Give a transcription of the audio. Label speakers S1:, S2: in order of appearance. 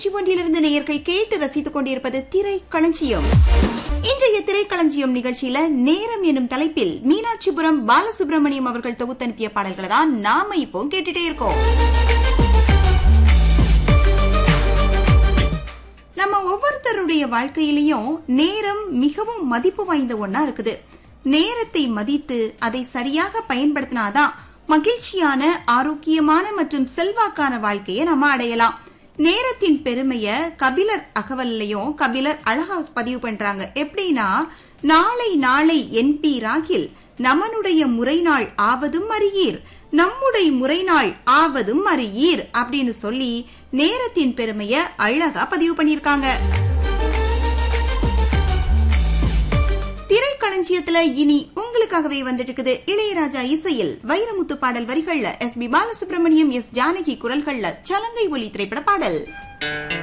S1: ஒன்றிலிருந்து நேயர்கள் கேட்டு ரசித்துக் கொண்டிருப்பது திரைக்களஞ்சியம் இன்றைய திரைக்களஞ்சியம் நிகழ்ச்சியில நேரம் எனும் தலைப்பில் மீனாட்சிபுரம் பாலசுப்ரமணியம் அவர்கள் தொகுத்தனுப்பிய பாடல்களை தான் நாம இப்போ கேட்டுட்டே இருக்கோம் நம்ம ஒவ்வொருத்தருடைய வாழ்க்கையிலையும் நேரம் மிகவும் மதிப்பு வாய்ந்த ஒண்ணா இருக்குது நேரத்தை மதித்து அதை சரியாக பயன்படுத்தினாதான் மகிழ்ச்சியான ஆரோக்கியமான மற்றும் செல்வாக்கான வாழ்க்கையை நம்ம அடையலாம் நேரத்தின் பெருமைய கபிலர் அகவல்லையும் கபிலர் அழகா பதிவு பண்றாங்க எப்படின்னா நாளை நாளை என்பி ராகில் நமனுடைய முறைநாள் ஆவதும் அறியீர் நம்முடைய முறைநாள் ஆவதும் அறியீர் அப்படின்னு சொல்லி நேரத்தின் பெருமைய அழகா பதிவு பண்ணிருக்காங்க திரைக்களஞ்சியத்துல இனி உங்களுக்காகவே வந்துட்டு இருக்குது இளையராஜா இசையில் வைரமுத்து பாடல் வரிகள்ல S P Balasubrahmanyam S Janaki குரல்கள்ல சலங்கை ஒலி திரைப்பட பாடல்